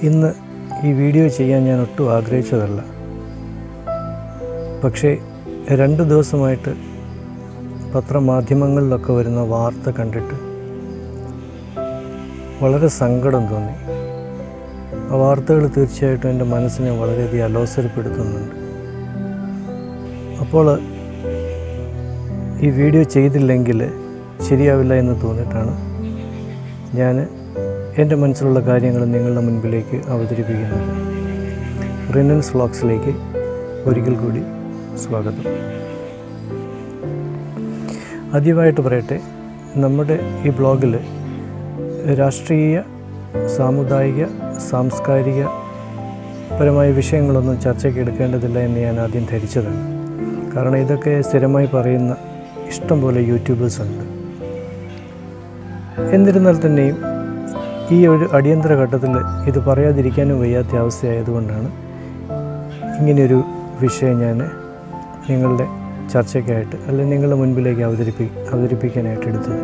ഇന്ന് ഈ വീഡിയോ ചെയ്യാൻ ഞാൻ ഒട്ടും ആഗ്രഹിച്ചതല്ല പക്ഷേ രണ്ട് ദിവസമായിട്ട് പത്രമാധ്യമങ്ങളിലൊക്കെ വരുന്ന വാർത്ത കണ്ടിട്ട് വളരെ സങ്കടം തോന്നി ആ വാർത്തകൾ തീർച്ചയായിട്ടും എൻ്റെ മനസ്സിനെ വളരെയധികം അലോസരപ്പെടുത്തുന്നുണ്ട് അപ്പോൾ ഈ വീഡിയോ ചെയ്തില്ലെങ്കിൽ ശരിയാവില്ല എന്ന് തോന്നിയിട്ടാണ് ഞാൻ എൻ്റെ മനസ്സിലുള്ള കാര്യങ്ങൾ നിങ്ങളുടെ മുൻപിലേക്ക് അവതരിപ്പിക്കുന്നത് റിനൻസ് വ്ളോഗ്സിലേക്ക് ഒരിക്കൽ കൂടി സ്വാഗതം ആദ്യമായിട്ട് പറയട്ടെ നമ്മുടെ ഈ ബ്ലോഗിൽ രാഷ്ട്രീയ സാമുദായിക സാംസ്കാരിക പരമായ വിഷയങ്ങളൊന്നും ചർച്ചയ്ക്ക് എടുക്കേണ്ടതില്ല എന്ന് ഞാൻ ആദ്യം ധരിച്ചതാണ് കാരണം ഇതൊക്കെ സ്ഥിരമായി പറയുന്ന ഇഷ്ടം പോലെ യൂട്യൂബേഴ്സ് ഉണ്ട് എന്നിരുന്നാൽ തന്നെയും ഈ ഒരു അടിയന്തര ഘട്ടത്തിൽ ഇത് പറയാതിരിക്കാനും വയ്യാത്ത അവസ്ഥയായതുകൊണ്ടാണ് ഇങ്ങനെയൊരു വിഷയം ഞാൻ നിങ്ങളുടെ ചർച്ചയ്ക്കായിട്ട് അല്ലെങ്കിൽ നിങ്ങളുടെ മുൻപിലേക്ക് അവതരിപ്പി അവതരിപ്പിക്കാനായിട്ട് എടുത്തത്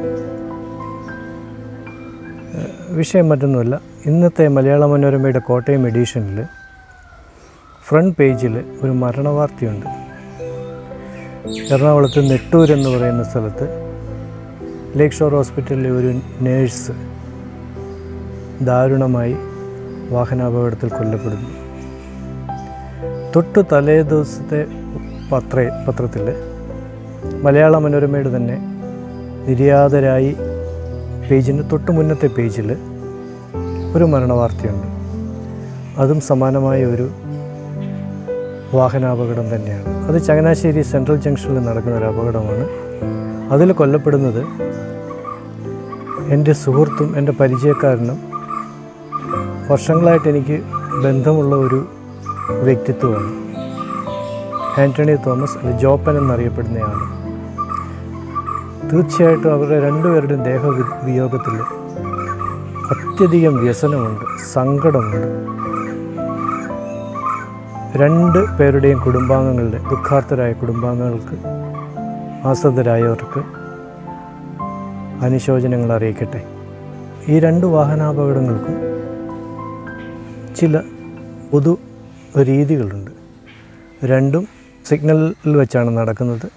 ഏഹ് വിഷയം മറ്റൊന്നുമല്ല ഇന്നത്തെ മലയാള മനോരമയുടെ കോട്ടയം എഡീഷനിൽ ഫ്രണ്ട് പേജിൽ ഒരു മരണവാർത്തയുണ്ട് എറണാകുളത്ത് നെട്ടൂർ എന്ന് പറയുന്ന സ്ഥലത്ത് ലേക്ക് ഷോർ ഹോസ്പിറ്റലിലെ ഒരു നേഴ്സ് ദാരുണമായി വാഹനാപകടത്തിൽ കൊല്ലപ്പെടുന്നു തൊട്ടു തലേ ദിവസത്തെ പത്ര പത്രത്തിൽ മലയാള മനോരമയുടെ തന്നെ നിര്യാതരായി പേജിന് തൊട്ട് മുന്നത്തെ പേജിൽ ഒരു മരണവാർത്തയുണ്ട് അതും സമാനമായ ഒരു വാഹനാപകടം തന്നെയാണ് അത് ചങ്ങനാശ്ശേരി സെൻട്രൽ ജംഗ്ഷനിൽ നടക്കുന്ന ഒരു അപകടമാണ് അതിൽ കൊല്ലപ്പെടുന്നത് എൻ്റെ സുഹൃത്തും എൻ്റെ പരിചയക്കാരനും വർഷങ്ങളായിട്ട് എനിക്ക് ബന്ധമുള്ള ഒരു വ്യക്തിത്വമാണ് ആൻ്റണി തോമസ് അല്ലെ ജോപ്പൻ എന്നറിയപ്പെടുന്നയാൾ തീർച്ചയായിട്ടും അവരുടെ രണ്ടുപേരുടെയും ദേഹ വി- വിയോഗത്തിൽ അത്യധികം വ്യസനമുണ്ട് സങ്കടമുണ്ട് രണ്ട് പേരുടെയും കുടുംബാംഗങ്ങളുടെ ദുഃഖാർത്ഥരായ കുടുംബാംഗങ്ങൾക്ക് ആശ്രിതരായവർക്ക് അനുശോചനങ്ങൾ അറിയിക്കട്ടെ ഈ രണ്ട് വാഹനാപകടങ്ങൾക്കും ചില പൊതു രീതികളുണ്ട് രണ്ടും സിഗ്നലിൽ വെച്ചാണ് നടക്കുന്നത്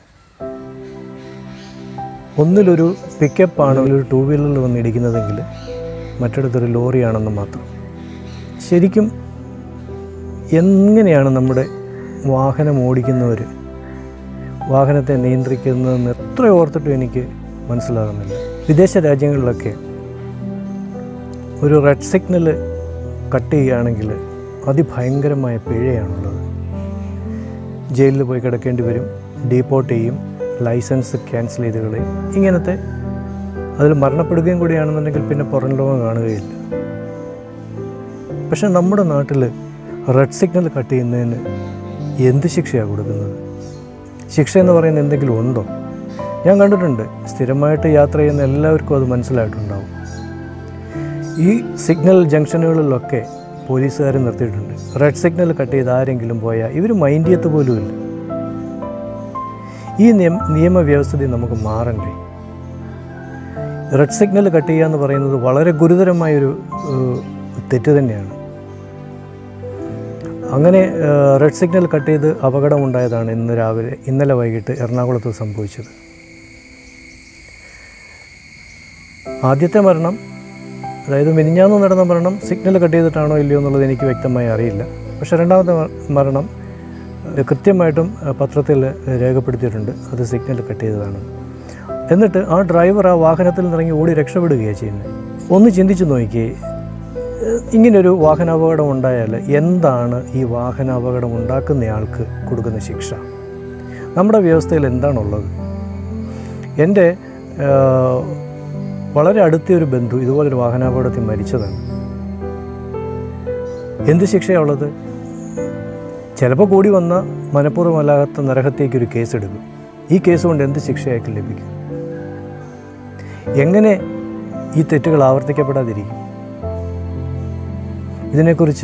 ഒന്നിലൊരു പിക്കപ്പാണ് ഒരു ടൂ വീലറിൽ വന്ന് ഇടിക്കുന്നതെങ്കിൽ മറ്റിടത്തൊരു ലോറിയാണെന്ന് മാത്രം ശരിക്കും എങ്ങനെയാണ് നമ്മുടെ വാഹനം ഓടിക്കുന്നവർ വാഹനത്തെ നിയന്ത്രിക്കുന്നതെന്ന് എത്ര ഓർത്തിട്ടും എനിക്ക് മനസ്സിലാകുന്നില്ല വിദേശ രാജ്യങ്ങളിലൊക്കെ ഒരു റെഡ് സിഗ്നൽ കട്ട് ചെയ്യുകയാണെങ്കിൽ അതിഭയങ്കരമായ പിഴയാണുള്ളത് ജയിലിൽ പോയി കിടക്കേണ്ടി വരും ഡീപ്പോർട്ട് ചെയ്യും ലൈസൻസ് ക്യാൻസൽ ചെയ്ത് കളയും ഇങ്ങനത്തെ അതിൽ മരണപ്പെടുകയും കൂടിയാണെന്നുണ്ടെങ്കിൽ പിന്നെ പുറം ലോകം കാണുകയില്ല പക്ഷെ നമ്മുടെ നാട്ടിൽ റെഡ് സിഗ്നൽ കട്ട് ചെയ്യുന്നതിന് എന്ത് ശിക്ഷയാണ് കൊടുക്കുന്നത് ശിക്ഷ എന്ന് പറയുന്നത് എന്തെങ്കിലും ഉണ്ടോ ഞാൻ കണ്ടിട്ടുണ്ട് സ്ഥിരമായിട്ട് യാത്ര ചെയ്യുന്ന എല്ലാവർക്കും അത് മനസ്സിലായിട്ടുണ്ടാവും ഈ സിഗ്നൽ ജംഗ്ഷനുകളിലൊക്കെ പോലീസുകാർ നിർത്തിയിട്ടുണ്ട് റെഡ് സിഗ്നൽ കട്ട് ചെയ്ത് ആരെങ്കിലും പോയാൽ ഇവർ മൈൻഡ് ചെയ്യത്ത് പോലുമില്ല ഈ നിയമ നിയമവ്യവസ്ഥിതി നമുക്ക് മാറണ്ടേ റെഡ് സിഗ്നൽ കട്ട് ചെയ്യുക എന്ന് പറയുന്നത് വളരെ ഗുരുതരമായൊരു ഏഹ്, തെറ്റ് തന്നെയാണ് അങ്ങനെ ഏഹ്, റെഡ് സിഗ്നൽ കട്ട് ചെയ്ത് അപകടമുണ്ടായതാണ് ഇന്ന് രാവിലെ ഇന്നലെ വൈകിട്ട് എറണാകുളത്ത് സംഭവിച്ചത് ആദ്യത്തെ മരണം അതായത് മിനിഞ്ഞാന്ന് നടന്ന മരണം സിഗ്നൽ കട്ട് ചെയ്തിട്ടാണോ ഇല്ലയോ എന്നുള്ളത് എനിക്ക് വ്യക്തമായി അറിയില്ല പക്ഷേ രണ്ടാമത്തെ മ- മരണം ഏഹ്, കൃത്യമായിട്ടും ഏഹ്, പത്രത്തിൽ രേഖപ്പെടുത്തിയിട്ടുണ്ട് അത് സിഗ്നൽ കട്ട് ചെയ്തതാണ് എന്നിട്ട് ആ ഡ്രൈവർ ആ വാഹനത്തിൽ നിന്നിറങ്ങി ഓടി രക്ഷപ്പെടുകയാണ് ചെയ്യുന്നത് ഒന്ന് ചിന്തിച്ചു നോക്കിയേ ഏഹ്, ഇങ്ങനൊരു വാഹനാപകടം ഉണ്ടായാൽ എന്താണ് ഈ വാഹനാപകടം ഉണ്ടാക്കുന്നയാൾക്ക് കൊടുക്കുന്ന ശിക്ഷ നമ്മുടെ വ്യവസ്ഥയിൽ എന്താണുള്ളത് എൻ്റെ ഏഹ്, വളരെ അടുത്ത ഒരു ബന്ധു ഇതുപോലൊരു വാഹനാപകടത്തിൽ മരിച്ചതാണ് എന്ത് ശിക്ഷയാണുള്ളത് ചിലപ്പോൾ കൂടി വന്ന മനഃപൂർവ്വമല്ലാത്ത നരഹത്യയ്ക്ക് ഒരു കേസ് എടുക്കും ഈ കേസ് കൊണ്ട് എന്ത് ശിക്ഷ അയാൾക്ക് ലഭിക്കും എങ്ങനെ ഈ തെറ്റുകൾ ആവർത്തിക്കപ്പെടാതിരിക്കും ഇതിനെക്കുറിച്ച്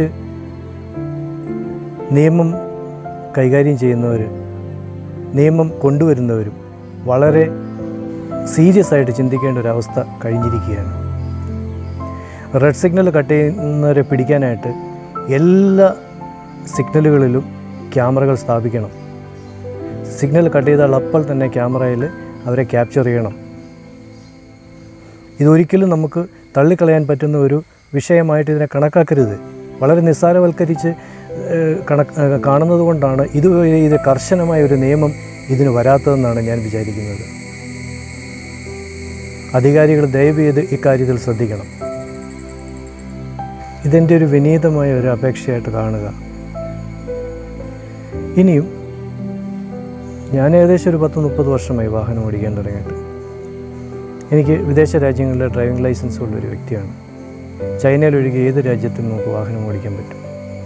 നിയമം കൈകാര്യം ചെയ്യുന്നവർ നിയമം കൊണ്ടുവരുന്നവരും വളരെ സീരിയസ് ആയിട്ട് ചിന്തിക്കേണ്ട ഒരു അവസ്ഥ കഴിഞ്ഞിരിക്കുകയാണ് റെഡ് സിഗ്നൽ കട്ട് ചെയ്യുന്നവരെ പിടിക്കാനായിട്ട് എല്ലാ സിഗ്നലുകളിലും ക്യാമറകൾ സ്ഥാപിക്കണം സിഗ്നൽ കട്ട് ചെയ്താൽ അപ്പോൾ തന്നെ ക്യാമറയിൽ അവരെ ക്യാപ്ചർ ചെയ്യണം ഇതൊരിക്കലും നമുക്ക് തള്ളിക്കളയാൻ പറ്റുന്ന ഒരു വിഷയമായിട്ട് ഇതിനെ കണക്കാക്കരുത് വളരെ നിസ്സാരവൽക്കരിച്ച് ഏഹ്, കണക്ക് ഏഹ്, കാണുന്നത് കൊണ്ടാണ് ഇതുവരെ ഇത് കർശനമായ ഒരു നിയമം ഇതിന് വരാത്തതെന്നാണ് ഞാൻ വിചാരിക്കുന്നത് അധികാരികൾ ദയവ് ചെയ്ത് ഇക്കാര്യത്തിൽ ശ്രദ്ധിക്കണം ഇതെൻ്റെ ഒരു വിനീതമായ ഒരു അപേക്ഷയായിട്ട് കാണുക ഇനിയും ഞാൻ ഏകദേശം ഒരു പത്ത് മുപ്പത് വർഷമായി വാഹനം ഓടിക്കാൻ തുടങ്ങിയിട്ട് എനിക്ക് വിദേശ രാജ്യങ്ങളിലെ ഡ്രൈവിംഗ് ലൈസൻസ് ഉള്ള ഒരു വ്യക്തിയാണ് ചൈനയിലൊഴികെ ഏത് രാജ്യത്തും നമുക്ക് വാഹനം ഓടിക്കാൻ പറ്റും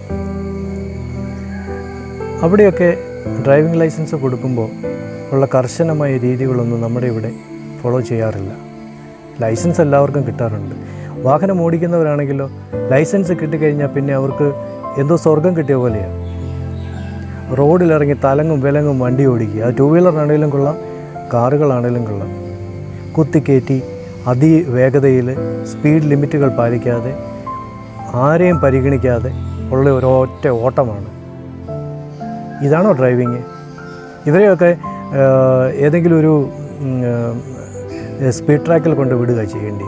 അവിടെയൊക്കെ ഡ്രൈവിംഗ് ലൈസൻസ് കൊടുക്കുമ്പോൾ ഉള്ള കർശനമായ രീതികളൊന്നും നമ്മുടെ ഇവിടെ ഫോളോ ചെയ്യാറില്ല ലൈസൻസ് എല്ലാവർക്കും കിട്ടാറുണ്ട് വാഹനം ഓടിക്കുന്നവരാണെങ്കിലോ ലൈസൻസ് കിട്ടിക്കഴിഞ്ഞാൽ പിന്നെ അവർക്ക് എന്തോ സ്വർഗം കിട്ടിയ പോലെയാണ് റോഡിലിറങ്ങി തലങ്ങും വിലങ്ങും വണ്ടി ഓടിക്കുക അത് ടൂ വീലറാണെങ്കിലും കൊള്ളാം കാറുകളാണെങ്കിലും കൊള്ളാം കുത്തിക്കയറ്റി അതിവേഗതയിൽ സ്പീഡ് ലിമിറ്റുകൾ പാലിക്കാതെ ആരെയും പരിഗണിക്കാതെ ഉള്ള ഒരൊറ്റ ഓട്ടമാണ് ഇതാണോ ഡ്രൈവിങ് ഇവരെയൊക്കെ ആ, ഏതെങ്കിലും ഒരു ഉം, ആ, സ്പീഡ് ട്രാക്കിൽ കൊണ്ട് വിടുക ചെയ്യേണ്ടി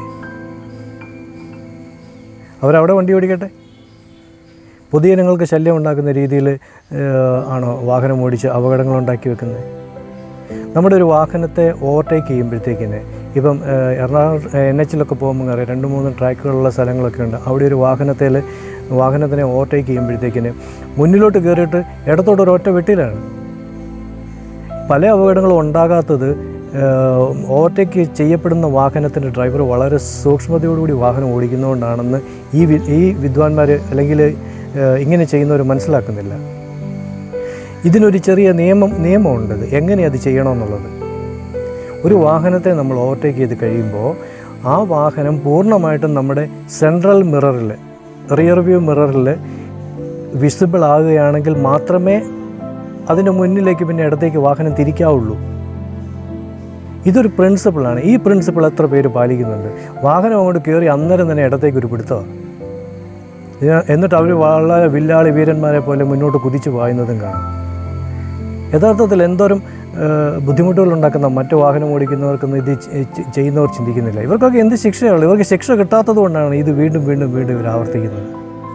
അവരവിടെ വണ്ടി ഓടിക്കട്ടെ പൊതുജനങ്ങൾക്ക് ശല്യം ഉണ്ടാക്കുന്ന രീതിയിൽ ആണോ വാഹനം ഓടിച്ച് അപകടങ്ങൾ ഉണ്ടാക്കി വെക്കുന്നത് നമ്മുടെ ഒരു വാഹനത്തെ ഓവർടേക്ക് ചെയ്യുമ്പോഴത്തേക്കിന് ഇപ്പം ഏഹ്, എറണാകുളം എൻ എച്ചിലൊക്കെ പോകുമ്പോൾ അറിയാം രണ്ട് മൂന്ന് ട്രാക്കുകളുള്ള സ്ഥലങ്ങളൊക്കെ ഉണ്ട് അവിടെ ഒരു വാഹനത്തിൽ വാഹനത്തിനെ ഓവർടേക്ക് ചെയ്യുമ്പോഴത്തേക്കിന് മുന്നിലോട്ട് കയറിയിട്ട് ഇടത്തോട്ട് ഒരു ഒറ്റ വെട്ടിലാണ് പല അപകടങ്ങളും ഉണ്ടാകാത്തത് ഓവർടേക്ക് ചെയ്യപ്പെടുന്ന വാഹനത്തിൻ്റെ ഡ്രൈവർ വളരെ സൂക്ഷ്മതയോടുകൂടി വാഹനം ഓടിക്കുന്നതുകൊണ്ടാണെന്ന് ഈ വി ഈ വിദ്വാൻമാർ അല്ലെങ്കിൽ ഏഹ്, ഇങ്ങനെ ചെയ്യുന്നവർ മനസ്സിലാക്കുന്നില്ല ഇതിനൊരു ചെറിയ നിയമം നിയമമുണ്ട് ഇത്. എങ്ങനെ അത് ചെയ്യണമെന്നുള്ളത് ഒരു വാഹനത്തെ നമ്മൾ ഓവർടേക്ക് ചെയ്ത് കഴിയുമ്പോൾ ആ വാഹനം പൂർണ്ണമായിട്ടും നമ്മുടെ സെൻട്രൽ മിററിൽ റിയർ വ്യൂ മിററിൽ വിസിബിൾ ആകുകയാണെങ്കിൽ മാത്രമേ അതിൻ്റെ മുന്നിലേക്ക് പിന്നെ ഇടത്തേക്ക് വാഹനം തിരിക്കാവുള്ളൂ ഇതൊരു പ്രിൻസിപ്പിളാണ് ഈ പ്രിൻസിപ്പിൾ എത്ര പേര് പാലിക്കുന്നുണ്ട് വാഹനം അങ്ങോട്ട് കയറി അന്നേരം തന്നെ ഇടത്തേക്ക് ഒരു പിടുത്തമാണ് ഇതിന- എന്നിട്ട് അവർ വളരെ വില്ലാളി വീരന്മാരെ പോലെ മുന്നോട്ട് കുതിച്ചു പായുന്നതും കാണാം യഥാർത്ഥത്തിൽ എന്തോരം ഏഹ്, ബുദ്ധിമുട്ടുകൾ ഉണ്ടാക്കുന്ന മറ്റു വാഹനം ഓടിക്കുന്നവർക്കൊന്നും ഇത് ചെ- ചെ- ചെയ്യുന്നവർ ചിന്തിക്കുന്നില്ല ഇവർക്കൊക്കെ എന്ത് ശിക്ഷയുള്ളൂ ഇവർക്ക് ശിക്ഷ കിട്ടാത്തത് കൊണ്ടാണ് ഇത് വീണ്ടും വീണ്ടും വീണ്ടും ഇവർ ആവർത്തിക്കുന്നത്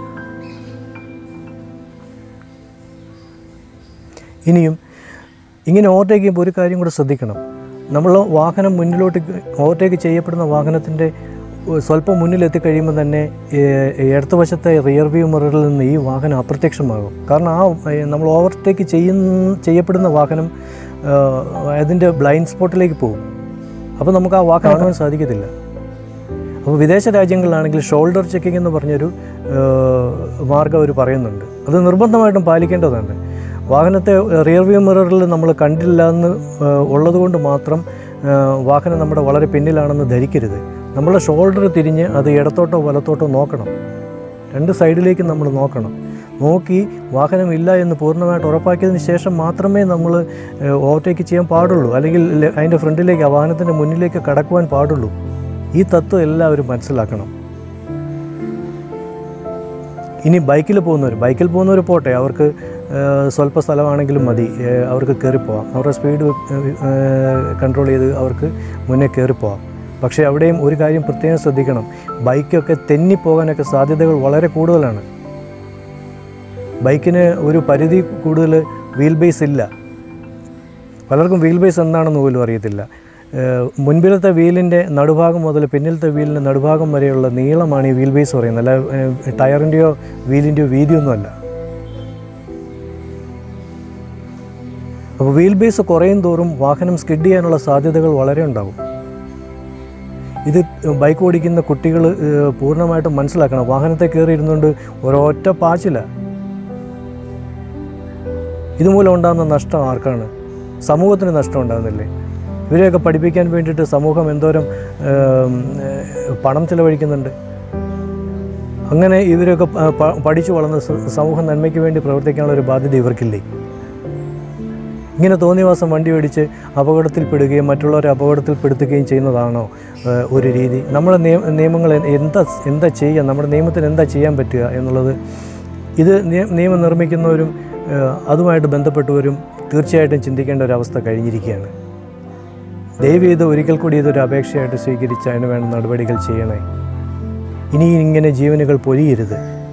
ഇനിയും ഇങ്ങനെ ഓവർടേക്ക് ചെയ്യുമ്പോൾ ഒരു കാര്യം കൂടെ ശ്രദ്ധിക്കണം നമ്മൾ വാഹനം മുന്നിലോട്ട് ഓവർടേക്ക് ചെയ്യപ്പെടുന്ന വാഹനത്തിൻ്റെ സ്വല്പം മുന്നിലെത്തി കഴിയുമ്പോൾ തന്നെ ഏഹ്, ഇടത്ത് വശത്തെ റിയർ വ്യൂ മിററിൽ നിന്ന് ഈ വാഹനം അപ്രത്യക്ഷമാകും കാരണം ആ ഏഹ്, നമ്മൾ ഓവർടേക്ക് ചെയ്യുന്ന ചെയ്യപ്പെടുന്ന വാഹനം ഏഹ്, അതിൻ്റെ ബ്ലൈൻഡ് സ്പോട്ടിലേക്ക് പോകും അപ്പോൾ നമുക്ക് ആ വാഹനം കാണുവാൻ സാധിക്കത്തില്ല അപ്പോൾ വിദേശ രാജ്യങ്ങളിലാണെങ്കിൽ ഷോൾഡർ ചെക്കിംഗ് എന്ന് പറഞ്ഞൊരു ഏഹ്, മാർഗ്ഗം അവർ പറയുന്നുണ്ട് അത് നിർബന്ധമായിട്ടും പാലിക്കേണ്ടതുണ്ട് വാഹനത്തെ റിയർ വ്യൂ മിററിൽ നമ്മൾ കണ്ടില്ല എന്ന് ഏഹ്, ഉള്ളതുകൊണ്ട് മാത്രം ഏഹ്, വാഹനം നമ്മുടെ വളരെ പിന്നിലാണെന്ന് ധരിക്കരുത് നമ്മൾ ഷോൾഡർ തിരിഞ്ഞ് അത് ഇടത്തോട്ടോ വലത്തോട്ടോ നോക്കണം രണ്ട് സൈഡിലേക്ക് നമ്മൾ നോക്കണം നോക്കി വാഹനം ഇല്ല എന്ന് പൂർണ്ണമായിട്ട് ഉറപ്പാക്കിയതിന് ശേഷം മാത്രമേ നമ്മൾ ഓവർടേക്ക് ചെയ്യാൻ പാടുള്ളൂ അല്ലെങ്കിൽ ലെ- അതിൻ്റെ ഫ്രണ്ടിലേക്ക് ആ വാഹനത്തിൻ്റെ മുന്നിലേക്ക് കടക്കുവാൻ പാടുള്ളൂ ഈ തത്വം എല്ലാവരും മനസ്സിലാക്കണം ഇനി ബൈക്കിൽ പോകുന്നവർ ബൈക്കിൽ പോകുന്നവർ പോട്ടെ അവർക്ക് ഏഹ്, സ്വല്പ സ്ഥലമാണെങ്കിലും മതി ഏഹ്, അവർക്ക് കയറിപ്പോവാം അവരുടെ സ്പീഡ് കൺട്രോൾ ചെയ്ത് അവർക്ക് മുന്നേ കയറിപ്പോവാം പക്ഷേ അവിടെയും ഒരു കാര്യം പ്രത്യേകം ശ്രദ്ധിക്കണം ബൈക്കൊക്കെ തെന്നിപ്പോകാനൊക്കെ സാധ്യതകൾ വളരെ കൂടുതലാണ് ബൈക്കിന് ഒരു പരിധി കൂടുതൽ വീൽ ബേസ് ഇല്ല പലർക്കും വീൽ ബേസ് എന്താണെന്ന് പോലും അറിയത്തില്ല ഏഹ് മുൻപിലത്തെ വീലിൻ്റെ നടുഭാഗം മുതൽ പിന്നിലത്തെ വീലിൻ്റെ നടുഭാഗം വരെയുള്ള നീളമാണ് ഈ വീൽ ബേസ് പറയുന്നത് അല്ല ഏഹ് ടയറിൻ്റെയോ വീലിൻ്റെയോ വീതിയൊന്നുമല്ല അപ്പോൾ വീൽ ബേസ് കുറയും തോറും വാഹനം സ്കിഡ് ചെയ്യാനുള്ള സാധ്യതകൾ വളരെ ഉണ്ടാകും ഇത് ബൈക്ക് ഓടിക്കുന്ന കുട്ടികൾ പൂർണ്ണമായിട്ടും മനസ്സിലാക്കണം വാഹനത്തെ കയറി ഇരുന്നുകൊണ്ട് ഒരൊറ്റ പാച്ചില്ല ഇതുമൂലം ഉണ്ടാകുന്ന നഷ്ടം ആർക്കാണ് സമൂഹത്തിന് നഷ്ടം ഉണ്ടാകുന്നില്ലേ ഇവരെയൊക്കെ പഠിപ്പിക്കാൻ വേണ്ടിയിട്ട് സമൂഹം എന്തോരം ഏം, ഏഹ്, പണം ചിലവഴിക്കുന്നുണ്ട് അങ്ങനെ ഇവരൊക്കെ പ- പ- പഠിച്ചു വളർന്ന് സ- സമൂഹ നന്മയ്ക്ക് വേണ്ടി പ്രവർത്തിക്കാനുള്ള ഒരു ബാധ്യത ഇവർക്കില്ലേ ഇങ്ങനെ തോന്നിവാസം വണ്ടി ഓടിച്ച് അപകടത്തിൽപ്പെടുകയും മറ്റുള്ളവരെ അപകടത്തിൽപ്പെടുത്തുകയും ചെയ്യുന്നതാണോ ഏഹ്, ഒരു രീതി നമ്മുടെ നിയ നിയമങ്ങൾ എന്താ എന്താ ചെയ്യുക നമ്മുടെ നിയമത്തിന് എന്താ ചെയ്യാൻ പറ്റുക എന്നുള്ളത് ഇത് നിയ- നിയമം നിർമ്മിക്കുന്നവരും ഏഹ്, അതുമായിട്ട് ബന്ധപ്പെട്ടവരും തീർച്ചയായിട്ടും ചിന്തിക്കേണ്ട ഒരു അവസ്ഥ കഴിഞ്ഞിരിക്കുകയാണ് ദയവ് ചെയ്ത് ഒരിക്കൽ കൂടി ഇതൊരു അപേക്ഷയായിട്ട് സ്വീകരിച്ച് അതിന് വേണ്ട നടപടികൾ ചെയ്യണേ ഇനി ഇങ്ങനെ ജീവനുകൾ പൊലിയരുത്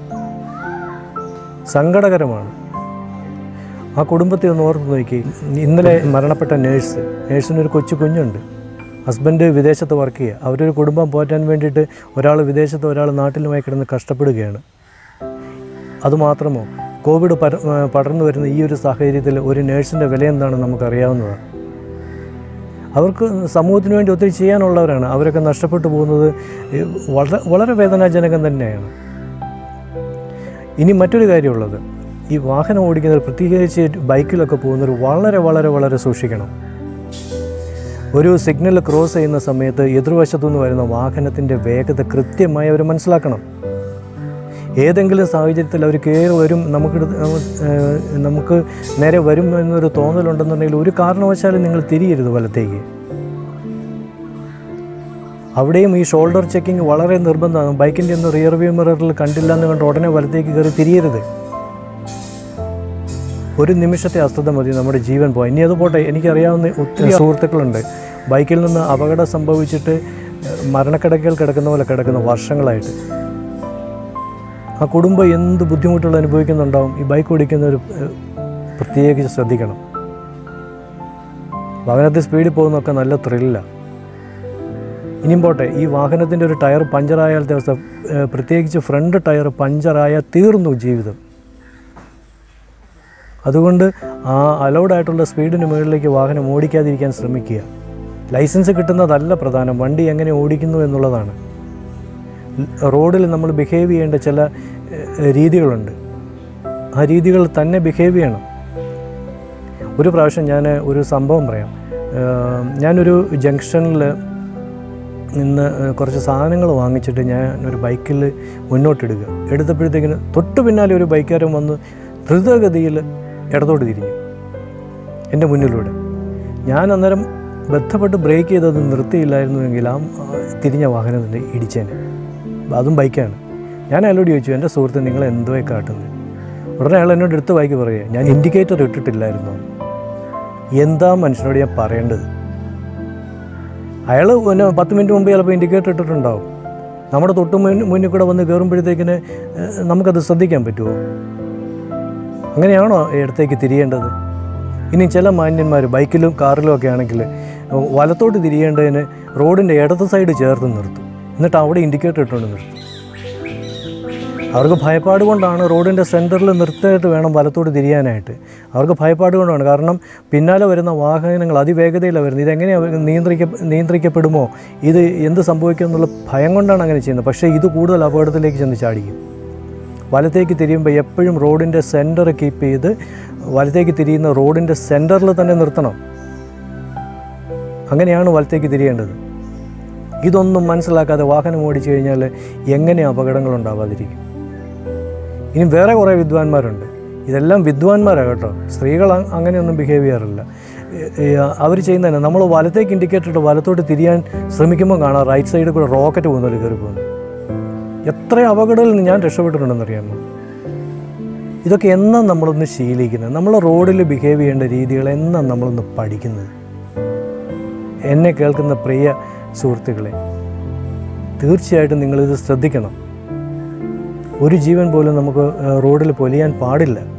സങ്കടകരമാണ് ആ കുടുംബത്തെ ഒന്ന് ഓർത്ത് നോക്കി ഇന്നലെ മരണപ്പെട്ട നേഴ്സ് നേഴ്സിനൊരു കൊച്ചു കുഞ്ഞുണ്ട് ഹസ്ബൻഡ് വിദേശത്ത് വർക്ക് ചെയ്യുക അവരൊരു കുടുംബം പോറ്റാൻ വേണ്ടിയിട്ട് ഒരാൾ വിദേശത്ത് ഒരാൾ നാട്ടിലുമായി കിടന്ന് കഷ്ടപ്പെടുകയാണ് അതുമാത്രമോ കോവിഡ് പര ഏഹ് പടർന്നു വരുന്ന ഈ ഒരു സാഹചര്യത്തിൽ ഒരു നേഴ്സിൻ്റെ വില എന്താണെന്ന് നമുക്കറിയാവുന്നതാണ് അവർക്ക് സമൂഹത്തിന് വേണ്ടി ഒത്തിരി ചെയ്യാനുള്ളവരാണ് അവരൊക്കെ നഷ്ടപ്പെട്ടു പോകുന്നത് ഏഹ് വളരെ വളരെ വേദനാജനകം തന്നെയാണ് ഇനി മറ്റൊരു കാര്യമുള്ളത് ഈ വാഹനം ഓടിക്കുന്നവർ പ്രത്യേകിച്ച് ബൈക്കിലൊക്കെ പോകുന്നവർ വളരെ വളരെ വളരെ സൂക്ഷിക്കണം ഒരു സിഗ്നൽ ക്രോസ് ചെയ്യുന്ന സമയത്ത് എതിർവശത്തുനിന്ന് വരുന്ന വാഹനത്തിൻ്റെ വേഗത കൃത്യമായി അവർ മനസ്സിലാക്കണം ഏതെങ്കിലും സാഹചര്യത്തിൽ അവർ കയറി വരും നമുക്ക് നമുക്ക് നേരെ വരും എന്നൊരു തോന്നലുണ്ടെന്നുണ്ടെങ്കിൽ ഒരു കാരണവശാലും നിങ്ങൾ തിരിയരുത് വലത്തേക്ക് അവിടെയും ഈ ഷോൾഡർ ചെക്കിംഗ് വളരെ നിർബന്ധമാണ് ബൈക്കിൻ്റെ ഒന്നും റിയർ വ്യൂ മിററിൽ കണ്ടില്ല എന്ന് കണ്ട് ഉടനെ വലത്തേക്ക് കയറി തിരിയരുത് ഒരു നിമിഷത്തെ അശ്രദ്ധ മതി നമ്മുടെ ജീവൻ പോയി ഇനി അത് പോട്ടെ എനിക്കറിയാവുന്ന ഒത്തിരി സുഹൃത്തുക്കളുണ്ട് ബൈക്കിൽ നിന്ന് അപകടം സംഭവിച്ചിട്ട് ഏഹ്, മരണക്കിടക്കയിൽ കിടക്കുന്ന പോലെ കിടക്കുന്ന വർഷങ്ങളായിട്ട് ആ കുടുംബം എന്ത് ബുദ്ധിമുട്ടുകൾ അനുഭവിക്കുന്നുണ്ടാവും ഈ ബൈക്ക് ഓടിക്കുന്നവർ ഏഹ്, പ്രത്യേകിച്ച് ശ്രദ്ധിക്കണം വാഹനത്തിൽ സ്പീഡിൽ പോകുന്നതൊക്കെ നല്ല ത്രില്ലാണ് ഇനിയും പോട്ടെ ഈ വാഹനത്തിൻ്റെ ഒരു ടയർ പഞ്ചറായാലത്തെ അവസ്ഥ ഏഹ്, പ്രത്യേകിച്ച് ഫ്രണ്ട് ടയർ പഞ്ചറായാൽ തീർന്നു ജീവിതം അതുകൊണ്ട് ആ അലൗഡ് ആയിട്ടുള്ള സ്പീഡിന് മുകളിലേക്ക് വാഹനം ഓടിക്കാതിരിക്കാൻ ശ്രമിക്കുക ലൈസൻസ് കിട്ടുന്നതല്ല പ്രധാനം വണ്ടി എങ്ങനെ ഓടിക്കുന്നു എന്നുള്ളതാണ് റോഡിൽ നമ്മൾ ബിഹേവ് ചെയ്യേണ്ട ചില ഏഹ്, രീതികളുണ്ട് ആ രീതികൾ തന്നെ ബിഹേവ് ചെയ്യണം ഒരു പ്രാവശ്യം ഞാൻ ഒരു സംഭവം പറയാം ഏഹ്, ഞാനൊരു ജംഗ്ഷനിൽ നിന്ന് ഏഹ്, കുറച്ച് സാധനങ്ങൾ വാങ്ങിച്ചിട്ട് ഞാൻ ഒരു ബൈക്കിൽ മുന്നോട്ടിടുക എടുത്തപ്പോഴത്തേക്കിന് തൊട്ട് പിന്നാലെ ഒരു ബൈക്കുകാരൻ വന്ന് ദ്രുതഗതിയിൽ ഇടത്തോട്ട് തിരിഞ്ഞു എൻ്റെ മുന്നിലൂടെ ഞാൻ അന്നേരം ബന്ധപ്പെട്ട് ബ്രേക്ക് ചെയ്തത് നിർത്തിയില്ലായിരുന്നുവെങ്കിൽ ആ ആ തിരിഞ്ഞ വാഹനത്തിൻ്റെ ഇടിച്ചേനെ അതും ബൈക്കാണ് ഞാൻ അയാളോട് ചോദിച്ചു എൻ്റെ സുഹൃത്ത് നിങ്ങൾ എന്തോ കാട്ടുന്നത് ഉടനെ അയാൾ എന്നോട് എടുത്ത് ബൈക്ക് പറയുക ഞാൻ ഇൻഡിക്കേറ്റർ ഇട്ടിട്ടില്ലായിരുന്നു എന്താ മനുഷ്യനോട് ഞാൻ പറയേണ്ടത് അയാൾ പിന്നെ പത്ത് മിനിറ്റ് മുമ്പ് ചിലപ്പോൾ ഇൻഡിക്കേറ്റർ ഇട്ടിട്ടുണ്ടാവും നമ്മുടെ തൊട്ട് മുന്നിൽ മുന്നിൽ കൂടെ വന്ന് കയറുമ്പോഴത്തേക്കിന് ഏഹ്, നമുക്കത് ശ്രദ്ധിക്കാൻ പറ്റുമോ അങ്ങനെയാണോ ഇടത്തേക്ക് തിരിയേണ്ടത് ഇനി ചില മാന്യന്മാർ ബൈക്കിലും കാറിലും ഒക്കെ ആണെങ്കിൽ വലത്തോട്ട് തിരിയേണ്ടതിന് റോഡിൻ്റെ ഇടത് സൈഡ് ചേർത്ത് നിർത്തും എന്നിട്ട് അവിടെ ഇൻഡിക്കേറ്റർ ഇട്ടുകൊണ്ട് നിർത്തും അവർക്ക് ഭയപ്പാട് കൊണ്ടാണ് റോഡിൻ്റെ സെൻറ്ററിൽ നിർത്തിയിട്ട് വേണം വലത്തോട്ട് തിരിയാനായിട്ട് അവർക്ക് ഭയപ്പാട് കൊണ്ടാണ് കാരണം പിന്നാലെ വരുന്ന വാഹനങ്ങൾ അതിവേഗതയിലാണ് വരുന്നത് ഇതെങ്ങനെയാണ് നിയന്ത്രിക്ക നിയന്ത്രിക്കപ്പെടുമോ ഇത് എന്ത് സംഭവിക്കും എന്നുള്ള ഭയം കൊണ്ടാണ് അങ്ങനെ ചെയ്യുന്നത് പക്ഷേ ഇത് കൂടുതൽ അപകടത്തിലേക്ക് ചെന്ന് ചാടിക്കും വലത്തേക്ക് തിരിയുമ്പോൾ എപ്പോഴും റോഡിൻ്റെ സെൻറ്റർ കീപ്പ് ചെയ്ത് വലത്തേക്ക് തിരിയുന്ന റോഡിൻ്റെ സെൻറ്ററിൽ തന്നെ നിർത്തണം അങ്ങനെയാണ് വലത്തേക്ക് തിരിയേണ്ടത് ഇതൊന്നും മനസ്സിലാക്കാതെ വാഹനം ഓടിച്ചു കഴിഞ്ഞാൽ എങ്ങനെ അപകടങ്ങൾ ഉണ്ടാവാതിരിക്കും ഇനി വേറെ കുറേ വിദ്വാൻമാരുണ്ട് ഇതെല്ലാം വിദ്വാൻമാരാണ് കേട്ടോ സ്ത്രീകൾ അ- അങ്ങനെയൊന്നും ബിഹേവ് ചെയ്യാറില്ല അവർ ചെയ്യുന്നതന്നെ നമ്മൾ വലത്തേക്ക് ഇൻഡിക്കേറ്റർ ഇട്ട് വലത്തോട്ട് തിരിയാൻ ശ്രമിക്കുമ്പോൾ കാണാം റൈറ്റ് സൈഡിൽ കൂടെ റോക്കറ്റ് പോകുന്നവർ കയറി പോകുന്നു എത്ര അപകടങ്ങളിൽ നിന്ന് ഞാൻ രക്ഷപ്പെട്ടിട്ടുണ്ടെന്ന് അറിയാമോ ഇതൊക്കെ എന്നാ നമ്മളൊന്ന് ശീലിക്കുന്നത് നമ്മൾ റോഡിൽ ബിഹേവ് ചെയ്യേണ്ട രീതികൾ എന്നാ നമ്മളൊന്ന് പഠിക്കുന്നത് എന്നെ കേൾക്കുന്ന പ്രിയ സുഹൃത്തുക്കളെ തീർച്ചയായിട്ടും നിങ്ങളിത് ശ്രദ്ധിക്കണം ഒരു ജീവൻ പോലും നമുക്ക് റോഡിൽ പൊലിയാൻ പാടില്ല